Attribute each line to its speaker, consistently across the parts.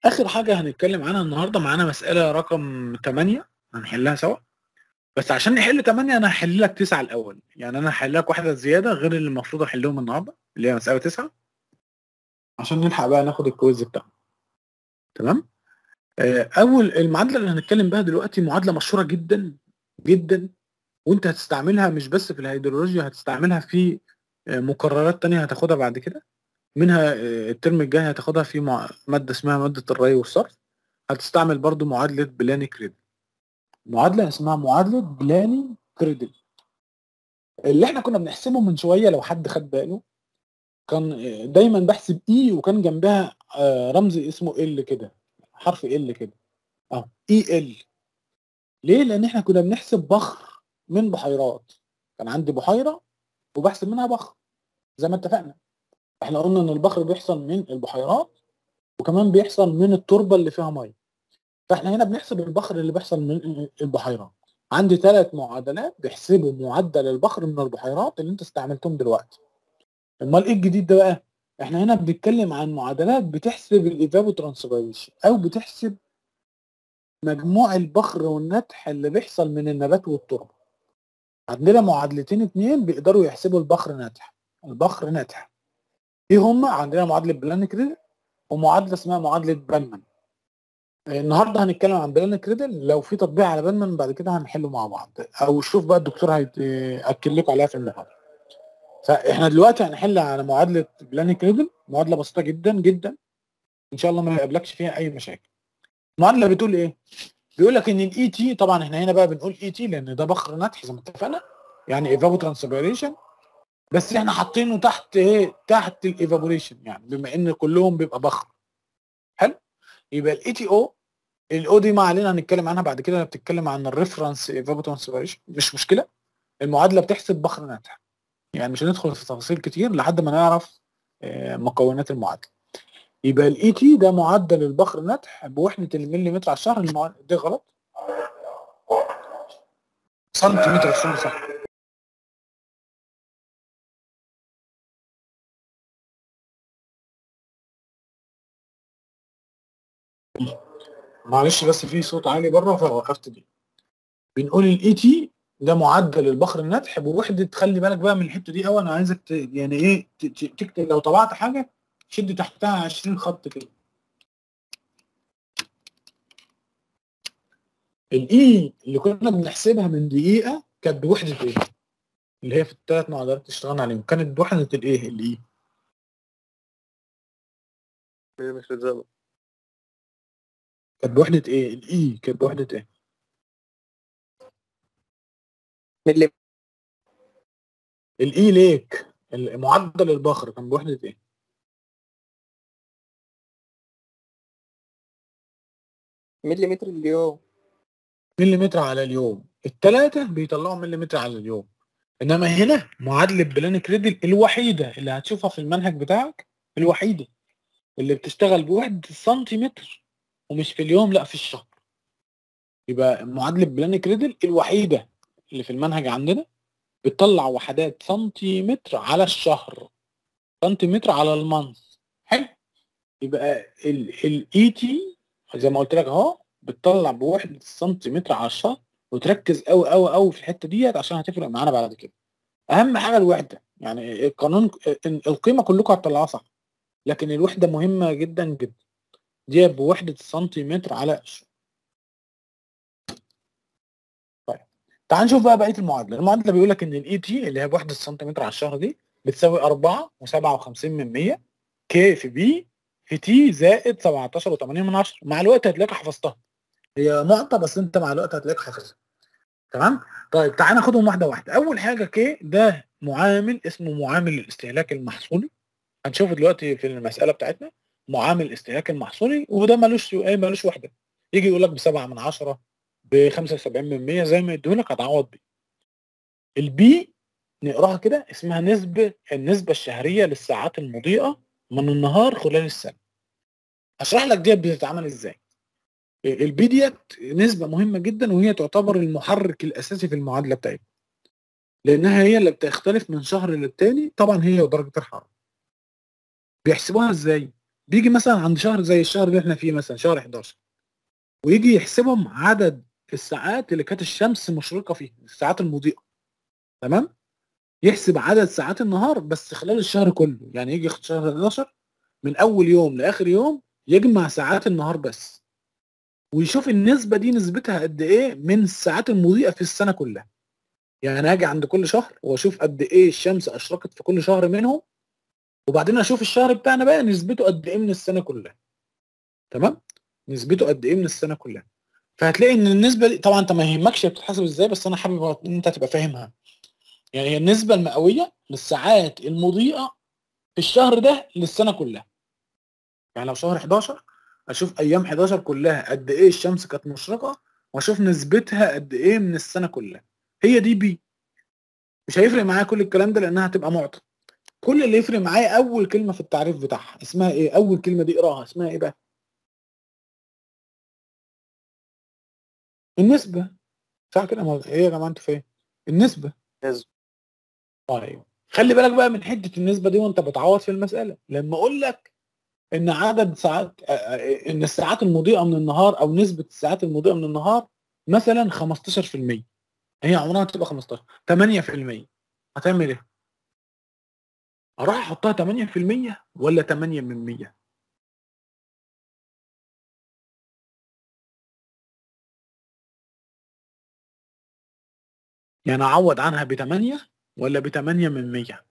Speaker 1: اخر حاجه هنتكلم عنها النهارده معانا مساله رقم 8 هنحلها سوا بس عشان نحل 8 انا هحل لك 9 الاول يعني انا هحل لك واحده زياده غير اللي المفروض احلهم النهارده اللي هي مساله 9 عشان نلحق بقى ناخد الكويز بتاعنا تمام آه، اول المعادله اللي هنتكلم بها دلوقتي معادله مشهوره جدا جدا وانت هتستعملها مش بس في الهيدرولوجيا هتستعملها في آه، مقررات تانية هتاخدها بعد كده منها آه، الترم الجاي هتاخدها في مع- ماده اسمها ماده الري والصرف هتستعمل برضو معادله بلاني كريدل معادله اسمها معادله بلاني كريدل اللي احنا كنا بنحسبه من شويه لو حد خد باله كان آه، دايما بحسب اي وكان جنبها آه، رمز اسمه ال كده حرف ال كده اه اي ال ليه لان احنا كنا بنحسب بخر من بحيرات كان عندي بحيره وبحسب منها بخر زي ما اتفقنا احنا قلنا ان البخر بيحصل من البحيرات وكمان بيحصل من التربه اللي فيها ميه فاحنا هنا بنحسب البخر اللي بيحصل من البحيرات عندي ثلاث معادلات بيحسبوا معدل البخر من البحيرات اللي انت استعملتهم دلوقتي امال ايه الجديد ده بقى احنا هنا بنتكلم عن معادلات بتحسب الايفابو ترانسبيريشن او بتحسب مجموع البخر والنتح اللي بيحصل من النبات والتربه عندنا معادلتين اتنين بيقدروا يحسبوا البخر ناتح البخر ناتح ايه هما عندنا معادله بلان كريدل ومعادله اسمها معادله بانمان النهارده هنتكلم عن بلان كريدل لو في تطبيق على بانمان بعد كده هنحله مع بعض او شوف بقى الدكتور هياكد لكم عليها في المحاضره فاحنا دلوقتي هنحل على معادله بلان كريدل معادله بسيطه جدا جدا ان شاء الله ما يقابلكش فيها اي مشاكل المعادله بتقول ايه بيقول لك ان الاي تي طبعا احنا هنا بقى بنقول اي تي لان ده بخر نتح زي ما اتفقنا يعني ايفابو ترانسبيريشن بس احنا حاطينه تحت ايه تحت الايفابوريشن يعني بما ان كلهم بيبقى بخر حلو يبقى الاي تي او الاو دي ما علينا هنتكلم عنها بعد كده بتتكلم عن الريفرنس ايفابو ترانسبيريشن مش مشكله المعادله بتحسب بخر ناتح يعني مش هندخل في تفاصيل كتير لحد ما نعرف آه، مكونات المعادله يبقى الاي تي ده معدل البخر نتح بوحده المليمتر على الشهر المعادله دي غلط سنتيمتر على الشهر صح معلش بس في صوت عالي بره فوقفت دي بنقول الاي تي ده معدل البخر النتح بوحده خلي بالك بقى من الحته دي قوي انا عايزك ت... يعني ايه ت... ت- تكتب لو طبعت حاجه شد تحتها 20 خط كده الاي اللي كنا بنحسبها من دقيقه كانت بوحده ايه؟ اللي هي في الثلاث معادلات اللي اشتغلنا عليهم كانت بوحده الايه؟ الاي
Speaker 2: مليمتر زمن
Speaker 1: كانت بوحده ايه؟ الاي كانت بوحده ايه؟
Speaker 2: ملي
Speaker 1: الاي ليك معدل البخر كان بوحده ايه؟
Speaker 2: مليمتر اليوم
Speaker 1: مليمتر على اليوم الثلاثه بيطلعوا مليمتر على اليوم انما هنا معادله بلان كريدل الوحيده اللي هتشوفها في المنهج بتاعك الوحيده اللي بتشتغل بوحده السنتيمتر ومش في اليوم لا في الشهر يبقى معادله بلان كريدل الوحيده اللي في المنهج عندنا بتطلع وحدات سنتيمتر على الشهر سنتيمتر على المنث حلو يبقى الاي تي زي ما قلت لك اهو بتطلع بوحده السنتيمتر على الشهر وتركز قوي قوي قوي في الحته ديت عشان هتفرق معانا بعد كده اهم حاجه الوحده يعني القانون القيمه كلكم هتطلعوها صح لكن الوحده مهمه جدا جدا دي بوحده السنتيمتر على الشهر طيب تعال نشوف بقى بقيه المعادله المعادله بيقول لك ان الاي تي اللي هي بوحده السنتيمتر على الشهر دي بتساوي 4 و57 من 100 كي في بي في تي زائد 17 و80 من 10 مع الوقت هتلاقيك حفظتها هي نقطه بس انت مع الوقت هتلاقيك حافظها تمام طيب تعال ناخدهم واحده واحده اول حاجه كي ده معامل اسمه معامل الاستهلاك المحصولي هنشوفه دلوقتي في المساله بتاعتنا معامل الاستهلاك المحصولي وده ملوش ايه ملوش وحده يجي يقول لك بسبعة من عشرة ب 75 من 100 زي ما يديهولك هتعوض بيه البي نقراها كده اسمها نسبة النسبة الشهرية للساعات المضيئة من النهار خلال السنة هشرح لك ديت بتتعمل ازاي البي ديت نسبة مهمة جدا وهي تعتبر المحرك الأساسي في المعادلة بتاعتنا لأنها هي اللي بتختلف من شهر للتاني طبعا هي ودرجة الحرارة بيحسبوها ازاي؟ بيجي مثلا عند شهر زي الشهر اللي احنا فيه مثلا شهر 11 ويجي يحسبهم عدد الساعات اللي كانت الشمس مشرقه فيه الساعات المضيئه تمام يحسب عدد ساعات النهار بس خلال الشهر كله يعني يجي ياخد شهر 11 من اول يوم لاخر يوم يجمع ساعات النهار بس ويشوف النسبه دي نسبتها قد ايه من الساعات المضيئه في السنه كلها يعني اجي عند كل شهر واشوف قد ايه الشمس اشرقت في كل شهر منهم وبعدين اشوف الشهر بتاعنا بقى نسبته قد ايه من السنه كلها تمام نسبته قد ايه من السنه كلها فهتلاقي ان النسبه دي طبعا انت ما يهمكش هي بتتحسب ازاي بس انا حابب ان انت تبقى فاهمها يعني هي النسبه المئويه للساعات المضيئه في الشهر ده للسنه كلها يعني لو شهر 11 اشوف ايام 11 كلها قد ايه الشمس كانت مشرقه واشوف نسبتها قد ايه من السنه كلها هي دي بي مش هيفرق معايا كل الكلام ده لانها هتبقى معطى كل اللي يفرق معايا اول كلمه في التعريف بتاعها اسمها ايه اول كلمه دي اقراها اسمها ايه بقى النسبه صح كده ما ايه يا جماعه انتوا فين النسبه
Speaker 2: نسبة.
Speaker 1: طيب خلي بالك بقى من حته النسبه دي وانت بتعوض في المساله لما اقول لك ان عدد ساعات آه، آه، ان الساعات المضيئه من النهار او نسبه الساعات المضيئه من النهار مثلا 15% هي عمرها ما تبقى 15 8% هتعمل ايه؟ اروح احطها 8% ولا 8 من 100 يعني اعوض عنها ب 8 ولا ب 8 من 100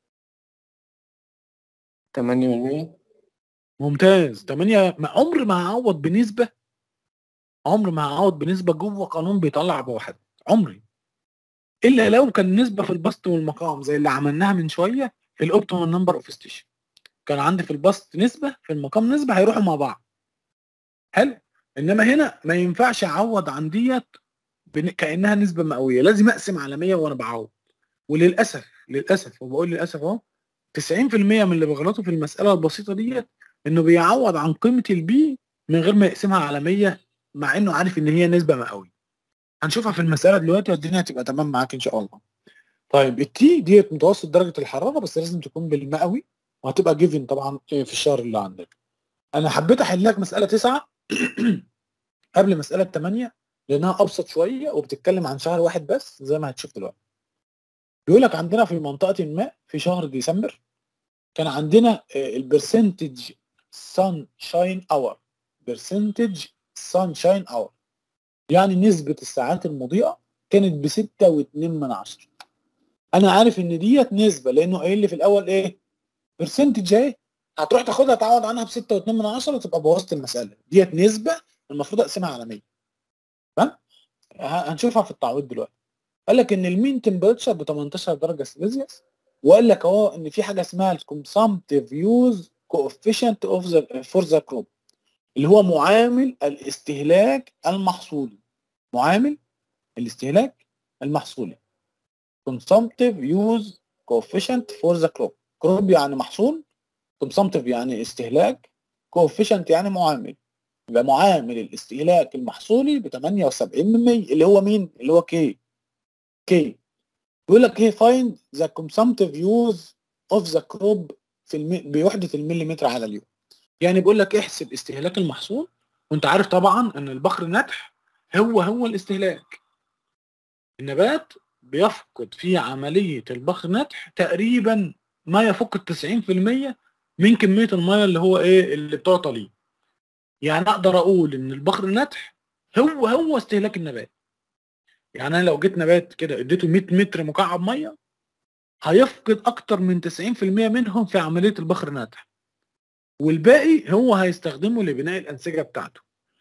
Speaker 2: تمانية من مية
Speaker 1: ممتاز 8 ما عمر ما هعوض بنسبه عمر ما هعوض بنسبه جوه قانون بيطلع بواحد عمري الا لو كان نسبه في البسط والمقام زي اللي عملناها من شويه في الاوبتيمال نمبر اوف ستيشن كان عندي في البسط نسبه في المقام نسبه هيروحوا مع بعض حلو انما هنا ما ينفعش اعوض عن ديت بن- كانها نسبه مئويه لازم اقسم على 100 وانا بعوض وللاسف للاسف وبقول للاسف اهو 90% من اللي بيغلطوا في المساله البسيطه ديت انه بيعوض عن قيمه البي من غير ما يقسمها على 100 مع انه عارف ان هي نسبه مئويه هنشوفها في المساله دلوقتي والدنيا هتبقى تمام معاك ان شاء الله طيب التي ديت متوسط درجه الحراره بس لازم تكون بالمئوي وهتبقى جيفن طبعا في الشهر اللي عندك انا حبيت احل لك مساله 9 قبل مساله 8 لانها ابسط شويه وبتتكلم عن شهر واحد بس زي ما هتشوف دلوقتي بيقول لك عندنا في منطقه ما في شهر ديسمبر كان عندنا البرسنتج سان شاين اور برسنتج سان شاين اور يعني نسبة الساعات المضيئة كانت بستة واتنين من عشرة أنا عارف إن ديت نسبة لأنه قايل لي في الأول إيه؟ برسنتج إيه؟ هتروح تاخدها تعوض عنها بستة واتنين من عشرة تبقى بوظت المسألة ديت نسبة المفروض أقسمها على 100 تمام؟ ه- هنشوفها في التعويض دلوقتي قال لك إن المين تمبريتشر ب 18 درجة سيليزيوس وقال لك أهو إن في حاجة اسمها الكونسامتيف يوز كوفيشنت اوف ذا فور ذا كروب اللي هو معامل الاستهلاك المحصولي معامل الاستهلاك المحصولي consumptive use coefficient for the crop crop يعني محصول consumptive يعني استهلاك coefficient يعني معامل يبقى معامل الاستهلاك المحصولي ب 78 من 100 اللي هو مين؟ اللي هو كي كي بيقول لك ايه find the consumptive use of the crop في المي... بوحدة المليمتر على اليوم يعني بيقول لك احسب استهلاك المحصول وانت عارف طبعا ان البخر نتح هو هو الاستهلاك النبات بيفقد في عملية البخر نتح تقريبا ما يفوق التسعين في المية من كمية المية اللي هو ايه اللي بتعطى ليه يعني اقدر اقول ان البخر نتح هو هو استهلاك النبات يعني انا لو جيت نبات كده اديته 100 متر مكعب مية هيفقد اكتر من 90% منهم في عملية البخر نتح والباقي هو هيستخدمه لبناء الانسجة بتاعته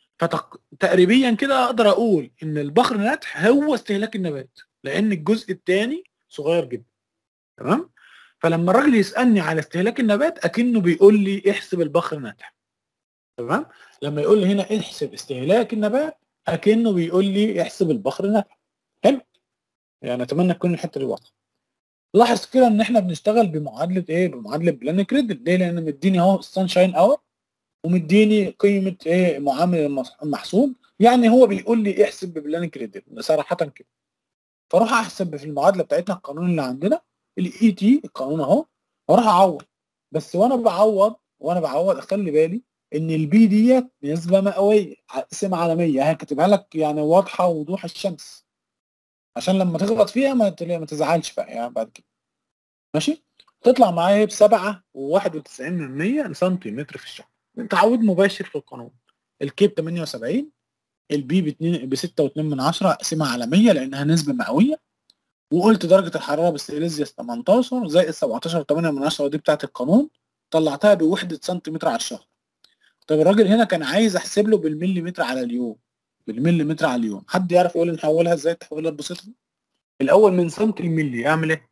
Speaker 1: فتقريبا كده اقدر اقول ان البخر نتح هو استهلاك النبات لان الجزء الثاني صغير جدا تمام فلما الراجل يسالني على استهلاك النبات اكنه بيقول لي احسب البخر نتح تمام لما يقول لي هنا احسب استهلاك النبات اكنه بيقول لي احسب البخر نتح حلو يعني اتمنى تكون الحته دي واضحه لاحظ كده ان احنا بنشتغل بمعادله ايه بمعادله بلان كريدت ليه لان مديني اهو السانشاين اور ومديني قيمه ايه معامل المح- المحصول يعني هو بيقول لي احسب ببلان كريدت صراحه كده فاروح احسب في المعادله بتاعتنا القانون اللي عندنا الاي تي القانون اهو واروح اعوض بس وانا بعوض وانا بعوض اخلي بالي ان البي ديت نسبه مئويه اقسم على 100 هكتبها لك يعني واضحه وضوح الشمس عشان لما تغلط فيها ما تل- ما تزعلش بقى يعني بعد كده ماشي تطلع معايا بسبعة وواحد وتسعين من مية سنتيمتر في الشهر تعويض مباشر في القانون الكيب 78 البي باتنين بستة واتنين من عشرة اقسمها على 100 لانها نسبة مئوية وقلت درجة الحرارة بالسيليزيوس 18 زائد 17 8 من عشرة ودي بتاعت القانون طلعتها بوحدة سنتيمتر على الشهر طب الراجل هنا كان عايز احسب له بالمليمتر على اليوم بالمليمتر على اليوم حد يعرف يقول لي نحولها ازاي التحويلات البسيطة دي؟ الاول من سنتي لملي اعمل ايه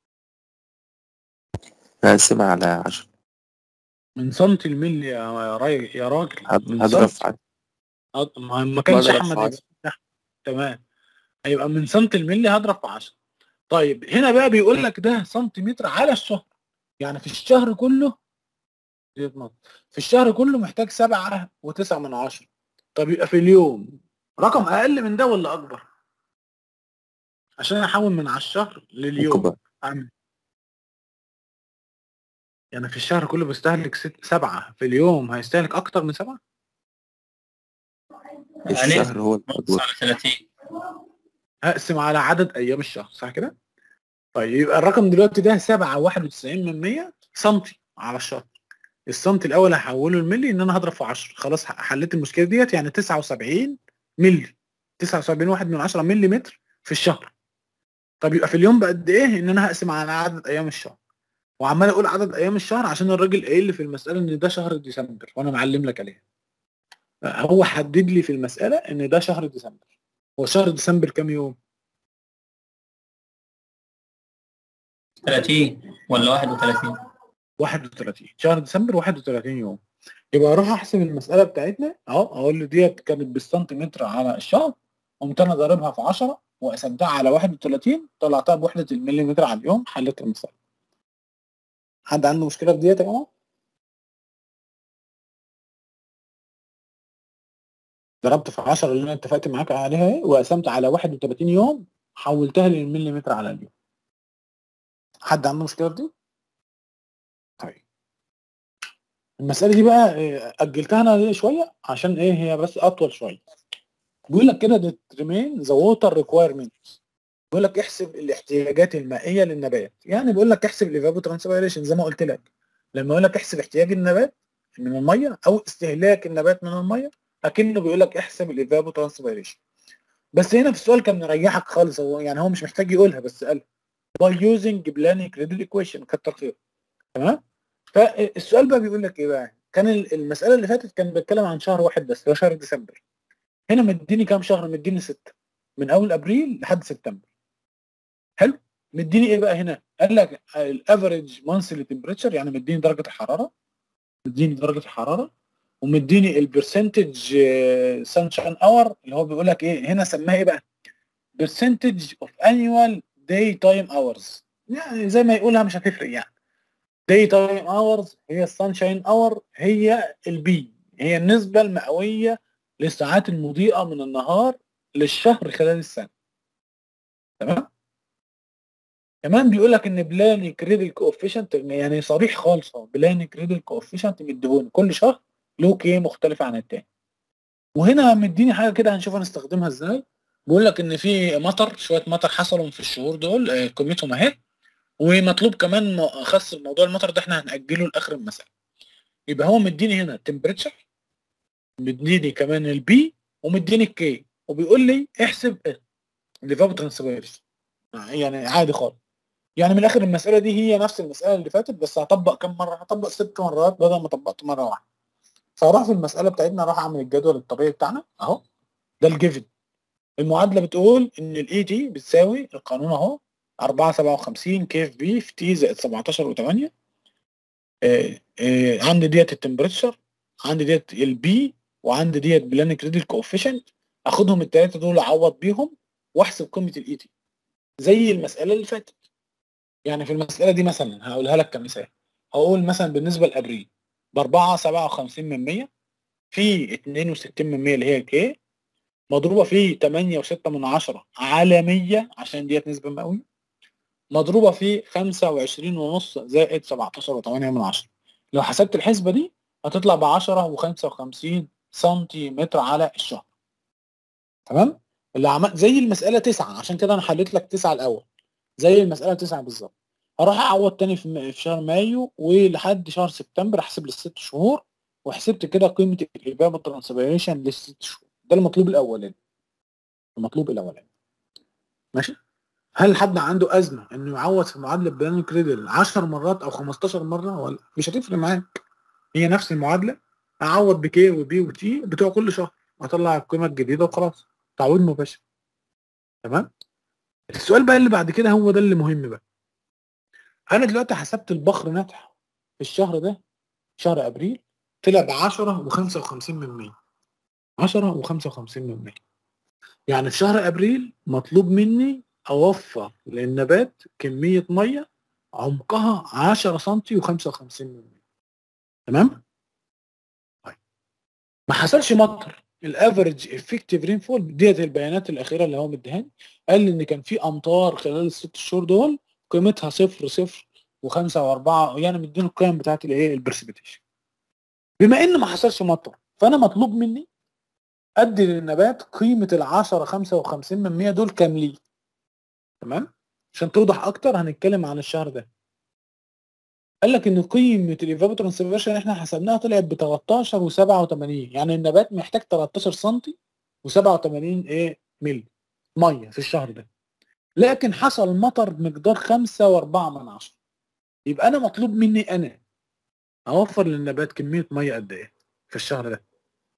Speaker 3: هقسمها على 10
Speaker 1: من سنتي لملي يا يا راجل يا راجل من
Speaker 3: هضرب
Speaker 1: سنتي
Speaker 3: في 10
Speaker 1: هض- ما ما كانش
Speaker 2: بضرب
Speaker 1: احمد
Speaker 2: في
Speaker 1: يبقى أحمد. تمام هيبقى من سنتي لملي هضرب في 10 طيب هنا بقى بيقول لك ده سنتيمتر على الشهر يعني في الشهر كله في الشهر كله محتاج سبعة وتسعة من عشرة طب يبقى في اليوم رقم اقل من ده ولا اكبر عشان احول من على الشهر لليوم
Speaker 3: أكبر.
Speaker 1: اعمل يعني في الشهر كله بيستهلك ست سبعة في اليوم هيستهلك اكتر من سبعة
Speaker 3: الشهر هو
Speaker 4: نقص
Speaker 3: الأكبر
Speaker 4: على 30
Speaker 1: هقسم على عدد ايام الشهر صح كده طيب يبقى الرقم دلوقتي ده سبعة واحد وتسعين من مية سنتي على الشهر السنتي الاول هحوله لملي ان انا هضرب في 10 خلاص حليت المشكله ديت يعني 79 ملي 79 واحد من 10 ملي متر في الشهر طب يبقى في اليوم بقد ايه ان انا هقسم على عدد ايام الشهر وعمال اقول عدد ايام الشهر عشان الراجل قايل لي في المساله ان ده شهر ديسمبر وانا معلم لك عليه هو حدد لي في المساله ان ده شهر ديسمبر هو شهر ديسمبر كام يوم
Speaker 4: 30 ولا 31
Speaker 1: 31 شهر ديسمبر 31 يوم يبقى اروح احسب المساله بتاعتنا اهو اقول له ديت كانت بالسنتيمتر على الشهر قمت انا ضاربها في 10 وقسمتها على 31 طلعتها بوحده المليمتر على اليوم حليت المساله حد عنده مشكله في ديت يا جماعه ضربت في 10 اللي انا اتفقت معاك عليها ايه وقسمت على 31 يوم حولتها للمليمتر على اليوم حد عنده مشكله في دي طيب المسألة دي بقى إيه، أجلتها أنا ليه شوية عشان إيه هي بس أطول شوية. بيقول لك كده determine the water requirements. بيقول لك احسب الاحتياجات المائية للنبات. يعني بيقول لك احسب الإيفابوترانسبيريشن زي ما قلت لك. لما يقول لك احسب احتياج النبات من المية أو استهلاك النبات من المية أكنه بيقول لك احسب الإيفابوترانسبيريشن. بس هنا في السؤال كان مريحك خالص هو يعني هو مش محتاج يقولها بس قال by using planning gradle equation كتر خير. تمام؟ فالسؤال بقى بيقول لك ايه بقى؟ كان ال- المساله اللي فاتت كان بيتكلم عن شهر واحد بس هو شهر ديسمبر. هنا مديني كام شهر؟ مديني ستة من اول ابريل لحد سبتمبر. حلو؟ مديني ايه بقى هنا؟ قال لك الافريج مانثلي تمبريتشر يعني مديني درجه الحراره مديني درجه الحراره ومديني البرسنتج سانشاين اور اللي هو بيقول لك ايه؟ هنا سماها ايه بقى؟ برسنتج اوف انيوال داي تايم اورز يعني زي ما يقولها مش هتفرق يعني. داي تايم اورز هي السانشاين اور هي البي هي النسبة المئوية للساعات المضيئة من النهار للشهر خلال السنة تمام كمان بيقول لك ان بلاني كريدل كوفيشنت يعني صريح خالص اهو بلاني كريدل كوفيشنت مديهوني كل شهر له كي مختلفة عن التاني وهنا مديني حاجة كده هنشوف هنستخدمها ازاي بيقول لك ان في مطر شوية مطر حصلوا في الشهور دول آه، قيمتهم اهي ومطلوب كمان م- خاص موضوع المطر ده احنا هنأجله لاخر المساله يبقى هو مديني هنا التمبريتشر مديني كمان البي ومديني الكي وبيقول لي احسب الفابو ترانسفيرس يعني عادي خالص يعني من الاخر المساله دي هي نفس المساله اللي فاتت بس هطبق كم مره هطبق ست مرات بدل ما طبقت مره واحده فاروح في المساله بتاعتنا اروح اعمل الجدول الطبيعي بتاعنا اهو ده الجيفن المعادله بتقول ان الاي تي بتساوي القانون اهو 4 57 كيف بي في تي زائد 17 و8 عندي ديت التمبريتشر عندي ديت البي وعندي ديت بلانك ريدل كوفيشنت اخدهم الثلاثه دول اعوض بيهم واحسب قيمه الاي تي زي المساله اللي فاتت يعني في المساله دي مثلا هقولها لك كمثال هقول مثلا بالنسبه لابريل ب 4 57 من 100 في 62 من 100 اللي هي كي مضروبه في 8 و6 من 10 على 100 عشان ديت نسبه مئويه مضروبه في 25 ونص زائد 17 و8 من 10 لو حسبت الحسبه دي هتطلع ب 10 و55 سنتيمتر على الشهر تمام اللي عمل زي المساله 9 عشان كده انا حليت لك 9 الاول زي المساله 9 بالظبط هروح اعوض تاني في م- في شهر مايو ولحد شهر سبتمبر احسب للست شهور وحسبت كده قيمه الابابه ترانسبيريشن للست شهور ده المطلوب الاولاني المطلوب الاولاني ماشي هل حد عنده ازمه انه يعوض في معادله بلان كريدل 10 مرات او 15 مره ولا مش هتفرق معاك هي نفس المعادله اعوض بكي وبي وتي بتوع كل شهر اطلع القيمه الجديده وخلاص تعويض مباشر تمام السؤال بقى اللي بعد كده هو ده اللي مهم بقى انا دلوقتي حسبت البخر نتح في الشهر ده شهر ابريل طلع ب 10 و55 من 100 10 و55 من 100 يعني في شهر ابريل مطلوب مني اوفر للنبات كميه ميه عمقها 10 سم و55 من 100 تمام طيب ما حصلش مطر الافريج افكتيف رينفول ديت البيانات الاخيره اللي هو مديهاني قال لي ان كان في امطار خلال الست شهور دول قيمتها صفر صفر وخمسة وأربعة يعني مديني القيم بتاعت الايه البرسبيتيشن بما ان ما حصلش مطر فانا مطلوب مني ادي للنبات قيمه ال 10 55 من 100 دول كاملين تمام عشان توضح اكتر هنتكلم عن الشهر ده قال لك ان قيمه الايفابو ترانسفيرشن اللي احنا حسبناها طلعت ب 13 و87 يعني النبات محتاج 13 سم و87 ايه مللي ميه في الشهر ده لكن حصل مطر مقدار 5 و4 من عشرة يبقى انا مطلوب مني انا اوفر للنبات كميه ميه قد ايه في الشهر ده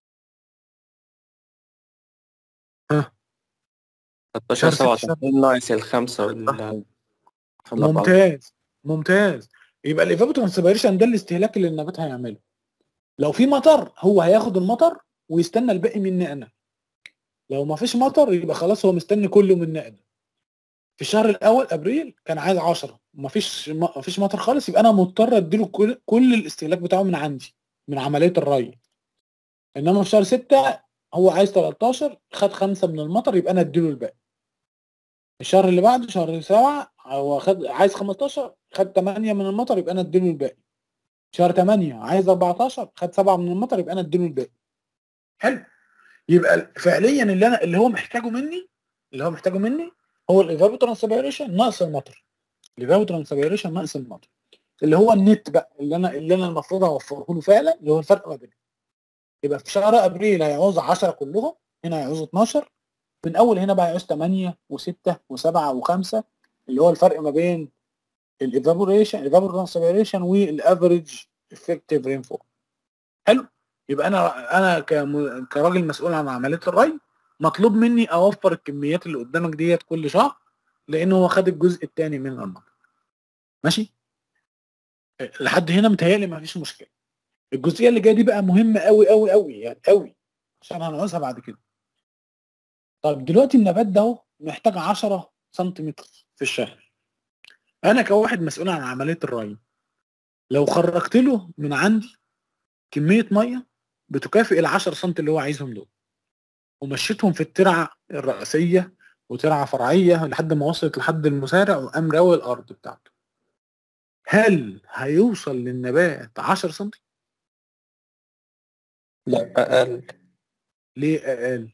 Speaker 2: 13
Speaker 1: شهر ستة
Speaker 2: 87 ناقص الخمسة وال
Speaker 1: ممتاز ممتاز يبقى الايفابو ترانسبيريشن ده الاستهلاك اللي النبات هيعمله لو في مطر هو هياخد المطر ويستنى الباقي مني انا لو ما فيش مطر يبقى خلاص هو مستني كله مني انا في الشهر الاول ابريل كان عايز 10 ما فيش ما فيش مطر خالص يبقى انا مضطر اديله كل كل الاستهلاك بتاعه من عندي من عمليه الري انما في شهر 6 هو عايز 13 خد خمسة من المطر يبقى انا اديله الباقي الشهر اللي بعده شهر 7 هو خد عايز 15 خد 8 من المطر يبقى انا اديله الباقي شهر 8 عايز 14 خد 7 من المطر يبقى انا اديله الباقي حلو يبقى فعليا اللي انا اللي هو محتاجه مني اللي هو محتاجه مني هو الايفابو ترانسبيريشن ناقص المطر الايفابو ترانسبيريشن ناقص المطر اللي هو النت بقى اللي انا اللي انا المفروض اوفره له فعلا اللي هو الفرق ما بينهم يبقى في شهر ابريل هيعوز 10 كلهم هنا هيعوز 12 من اول هنا بقى هيعوز 8 و6 و7 و5 اللي هو الفرق ما بين الايفابوريشن الايفابور ترانسبيريشن والافريج افكتيف رينفول حلو يبقى انا انا كم- كراجل مسؤول عن عمليه الري مطلوب مني اوفر الكميات اللي قدامك ديت كل شهر لان هو خد الجزء الثاني من المطر ماشي لحد هنا متهيألي ما فيش مشكله الجزئيه اللي جايه دي بقى مهمه قوي قوي قوي يعني قوي عشان هنعوزها بعد كده طيب دلوقتي النبات ده اهو محتاج 10 سنتيمتر في الشهر انا كواحد مسؤول عن عمليه الري لو خرجت له من عندي كميه ميه بتكافئ ال 10 سم اللي هو عايزهم دول ومشيتهم في الترعه الرئيسيه وترعه فرعيه لحد ما وصلت لحد المزارع وقام راوي الارض بتاعته هل هيوصل للنبات 10 سم
Speaker 2: لا أقل
Speaker 1: ليه اقل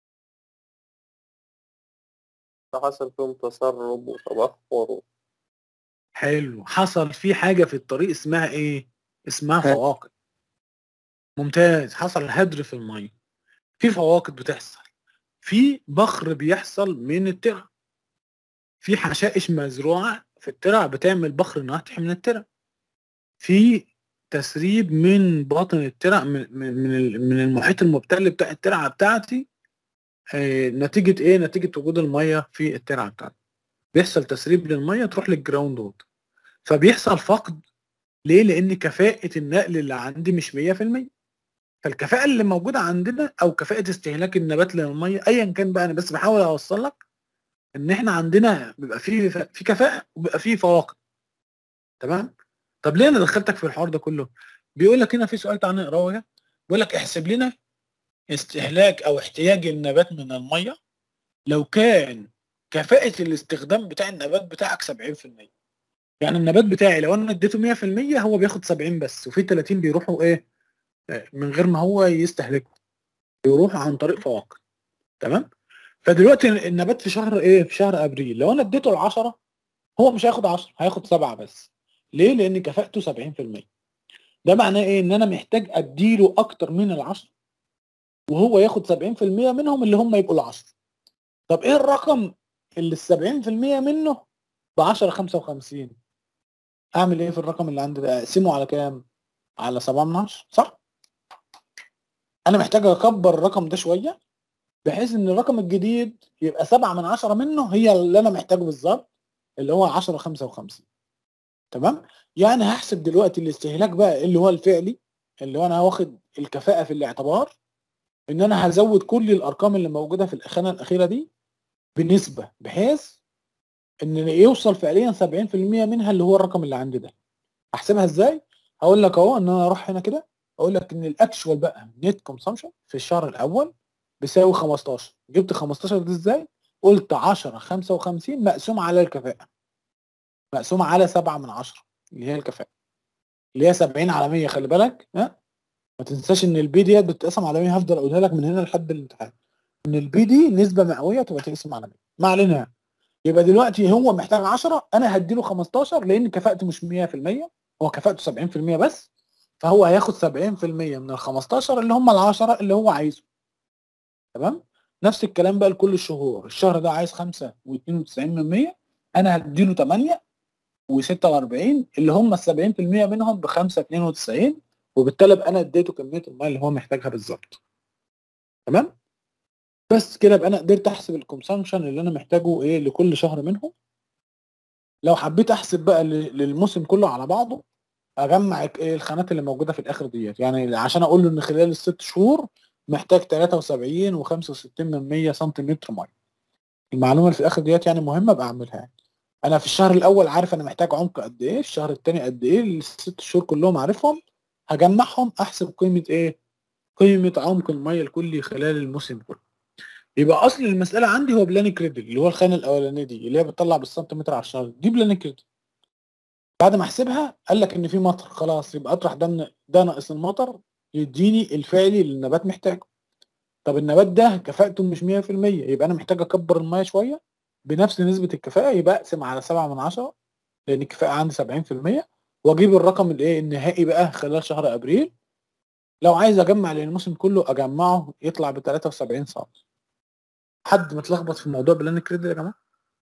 Speaker 2: حصل فيهم تسرب وتبخر
Speaker 1: حلو حصل في حاجه في الطريق اسمها ايه اسمها
Speaker 2: ها.
Speaker 1: فواقد ممتاز حصل هدر في الميه في فواقد بتحصل في بخر بيحصل من الترع في حشائش مزروعه في الترع بتعمل بخر ناطح من الترع في تسريب من باطن الترع من من من ال- من المحيط المبتل بتاع الترعه بتاعتي آه، نتيجه ايه نتيجه وجود الميه في الترعه بتاعتي بيحصل تسريب للميه تروح للجراوند ووتر فبيحصل فقد ليه لان كفاءه النقل اللي عندي مش 100% فالكفاءه اللي موجوده عندنا او كفاءه استهلاك النبات للميه ايا كان بقى انا بس بحاول اوصل لك ان احنا عندنا بيبقى في في كفاءه وبيبقى في فواقد تمام طب ليه انا دخلتك في الحوار ده كله بيقول لك هنا في سؤال تعالى نقراه ده بيقول لك احسب لنا استهلاك او احتياج النبات من الميه لو كان كفاءه الاستخدام بتاع النبات بتاعك 70% يعني النبات بتاعي لو انا اديته 100% هو بياخد 70 بس وفي 30 بيروحوا ايه آه، من غير ما هو يستهلكوا بيروحوا عن طريق فواكه تمام فدلوقتي النبات في شهر ايه في شهر ابريل لو انا اديته ال 10 هو مش هياخد 10 هياخد 7 بس ليه لان كفاءته 70% ده معناه ايه ان انا محتاج اديله اكتر من ال 10 وهو ياخد 70% منهم اللي هم يبقوا ال 10 طب ايه الرقم اللي ال 70% منه ب 10 55 اعمل ايه في الرقم اللي عندي ده اقسمه على كام على 7 من 10 صح انا محتاج اكبر الرقم ده شويه بحيث ان الرقم الجديد يبقى 7 من 10 منه هي اللي انا محتاجه بالظبط اللي هو 10 55 تمام يعني هحسب دلوقتي الاستهلاك بقى اللي هو الفعلي اللي هو انا واخد الكفاءه في الاعتبار ان انا هزود كل الارقام اللي موجوده في الخانه الاخيره دي بنسبه بحيث ان يوصل فعليا 70% منها اللي هو الرقم اللي عندي ده احسبها ازاي هقول لك اهو ان انا اروح هنا كده اقول لك ان الاكشوال بقى نت كونسامشن في الشهر الاول بيساوي 15 جبت 15 دي ازاي قلت 10 55 مقسوم على الكفاءه مقسوم على 7 من 10 اللي هي الكفاءه اللي هي 70 على 100 خلي بالك ها ما تنساش ان البي ديت بتتقسم على 100 هفضل اقولها لك من هنا لحد الامتحان ان البي دي نسبه مئويه تبقى تقسم على 100 ما علينا يبقى دلوقتي هو محتاج 10 انا هديله 15 لان كفاءته مش 100% هو كفاءته 70% بس فهو هياخد 70% من ال 15 اللي هم ال 10 اللي هو عايزه تمام نفس الكلام بقى لكل الشهور الشهر ده عايز 5 و92 من 100 انا هديله 8 و46 اللي هم ال 70% منهم ب 5 92 وبالتالي ابقى انا اديته كميه الميه اللي هو محتاجها بالظبط تمام بس كده ابقى انا قدرت احسب الكونسامشن اللي انا محتاجه ايه لكل شهر منهم لو حبيت احسب بقى ل- للموسم كله على بعضه اجمع ايه الخانات اللي موجوده في الاخر ديت يعني عشان اقول له ان خلال الست شهور محتاج 73 و65 من 100 سنتيمتر ميه المعلومه اللي في الاخر ديت يعني مهمه ابقى اعملها يعني انا في الشهر الاول عارف انا محتاج عمق قد ايه الشهر الثاني قد ايه الست شهور كلهم عارفهم هجمعهم احسب قيمه ايه قيمه عمق الميه الكلي خلال الموسم كله يبقى اصل المساله عندي هو بلان كريدت اللي هو الخانه الاولانيه دي اللي هي بتطلع بالسنتيمتر على الشهر دي بلان كريدت بعد ما احسبها قال لك ان في مطر خلاص يبقى اطرح ده من ده ناقص المطر يديني الفعلي اللي النبات محتاجه طب النبات ده كفاءته مش 100% يبقى انا محتاج اكبر الميه شويه بنفس نسبه الكفاءه يبقى اقسم على 7 من 10 لان الكفاءه عندي 70% واجيب الرقم الايه النهائي بقى خلال شهر ابريل لو عايز اجمع للموسم كله اجمعه يطلع ب 73 سم حد متلخبط في موضوع بلان كريدت يا جماعه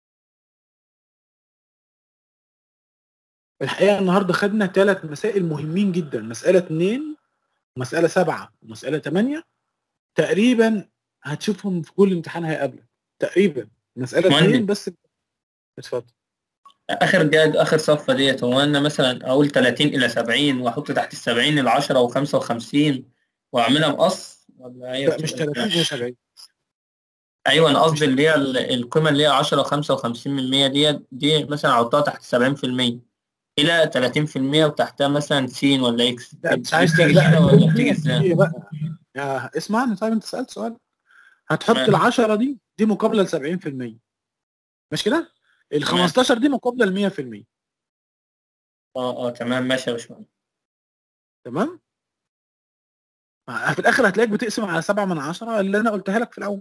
Speaker 1: الحقيقه النهارده خدنا ثلاث مسائل مهمين جدا مساله 2 ومساله 7 ومساله 8 تقريبا هتشوفهم في كل امتحان هيقابلك تقريبا مساله
Speaker 4: مهندس.
Speaker 1: 2 بس اتفضل
Speaker 4: اخر جاد اخر صفه ديت هو انا مثلا اقول 30 الى 70 واحط تحت ال 70 ال 10 و55 واعملها مقص ولا هي
Speaker 1: لا مش
Speaker 4: بتبقى
Speaker 1: 30
Speaker 4: إزاي؟
Speaker 1: مش 70
Speaker 4: ايوه انا
Speaker 1: مش-
Speaker 4: قصدي اللي هي ال- القيمه اللي هي 10 و55 من 100 ديت دي مثلا احطها تحت 70% الى 30% وتحتها مثلا س ولا اكس
Speaker 1: لا مش عايز
Speaker 4: بتيجي
Speaker 1: لا
Speaker 4: كده ولا
Speaker 1: الجزء
Speaker 4: بتيجي
Speaker 1: دي
Speaker 4: ازاي؟
Speaker 1: بقى يا اسمعني طيب انت سالت سؤال هتحط
Speaker 4: تمام.
Speaker 1: ال 10 دي دي مقابله ل 70% مش كده؟ ال
Speaker 4: تمام.
Speaker 1: 15 دي مقابله ل 100%
Speaker 4: اه اه تمام ماشي يا باشمهندس
Speaker 1: تمام؟ مع- في الاخر هتلاقيك بتقسم على 7 من 10 اللي انا قلتها لك في الاول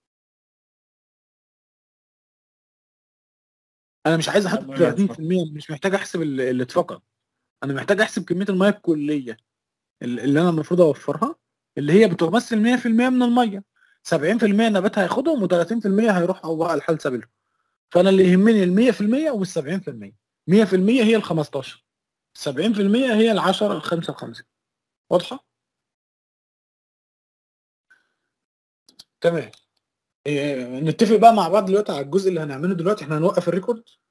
Speaker 1: انا مش عايز احط
Speaker 4: تمام يا
Speaker 1: 30% مش محتاج احسب ال- اللي اتفقد انا محتاج احسب كميه الميه الكليه ال- اللي انا المفروض اوفرها اللي هي بتمثل 100% من الميه 70% النبات هياخدهم و30% هيروحوا بقى لحال سبيلهم فانا اللي يهمني ال 100% وال 70% 100% هي ال 15 70% هي ال 10 ال 55 واضحه؟ تمام إيه، نتفق بقى مع بعض دلوقتي على الجزء اللي هنعمله دلوقتي احنا هنوقف الريكورد